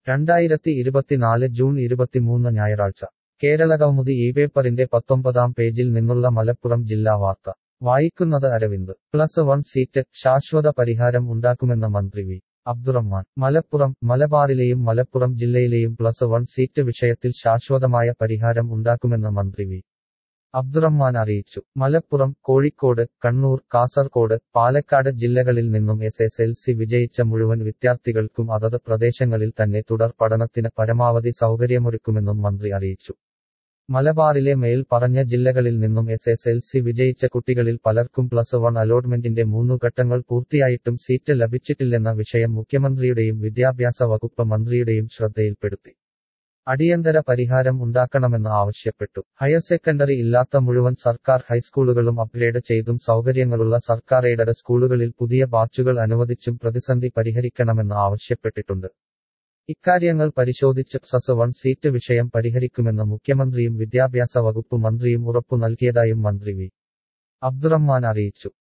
രണ്ടായിരത്തി ഇരുപത്തിനാല് ജൂൺ ഇരുപത്തിമൂന്ന് ഞായറാഴ്ച കേരളകൗമുദി ഈ പേപ്പറിന്റെ പത്തൊമ്പതാം പേജിൽ നിന്നുള്ള മലപ്പുറം ജില്ലാ വാർത്ത വായിക്കുന്നത് അരവിന്ദ് പ്ലസ് വൺ സീറ്റ് ശാശ്വത പരിഹാരം ഉണ്ടാക്കുമെന്ന മന്ത്രി വി അബ്ദുറഹ്മാൻ മലപ്പുറം മലബാറിലെയും മലപ്പുറം ജില്ലയിലെയും പ്ലസ് വൺ സീറ്റ് വിഷയത്തിൽ ശാശ്വതമായ പരിഹാരം ഉണ്ടാക്കുമെന്ന് മന്ത്രി വി അബ്ദുറഹ്മാൻ അറിയിച്ചു മലപ്പുറം കോഴിക്കോട് കണ്ണൂർ കാസർകോട് പാലക്കാട് ജില്ലകളിൽ നിന്നും എസ് എസ് എൽ സി വിജയിച്ച മുഴുവൻ വിദ്യാർത്ഥികൾക്കും അതത് പ്രദേശങ്ങളിൽ തന്നെ തുടർ പഠനത്തിന് പരമാവധി സൗകര്യമൊരുക്കുമെന്നും മന്ത്രി അറിയിച്ചു മലബാറിലെ മേൽ പറഞ്ഞ ജില്ലകളിൽ നിന്നും എസ് എസ് എൽ സി വിജയിച്ച കുട്ടികളിൽ പലർക്കും പ്ലസ് വൺ അലോട്ട്മെന്റിന്റെ മൂന്നു ഘട്ടങ്ങൾ പൂർത്തിയായിട്ടും സീറ്റ് ലഭിച്ചിട്ടില്ലെന്ന വിഷയം മുഖ്യമന്ത്രിയുടെയും വിദ്യാഭ്യാസ വകുപ്പ് മന്ത്രിയുടെയും ശ്രദ്ധയിൽപ്പെടുത്തി അടിയന്തര പരിഹാരം ഉണ്ടാക്കണമെന്ന് ആവശ്യപ്പെട്ടു ഹയർ സെക്കൻഡറി ഇല്ലാത്ത മുഴുവൻ സർക്കാർ ഹൈസ്കൂളുകളും അപ്ഗ്രേഡ് ചെയ്തും സൗകര്യങ്ങളുള്ള സർക്കാർ എയ്ഡഡ് സ്കൂളുകളിൽ പുതിയ ബാച്ചുകൾ അനുവദിച്ചും പ്രതിസന്ധി പരിഹരിക്കണമെന്ന് ആവശ്യപ്പെട്ടിട്ടുണ്ട് ഇക്കാര്യങ്ങൾ പരിശോധിച്ച് പ്ലസ് വൺ സീറ്റ് വിഷയം പരിഹരിക്കുമെന്ന് മുഖ്യമന്ത്രിയും വിദ്യാഭ്യാസ വകുപ്പ് മന്ത്രിയും ഉറപ്പു നൽകിയതായും മന്ത്രി വി അബ്ദുറഹ്മാൻ അറിയിച്ചു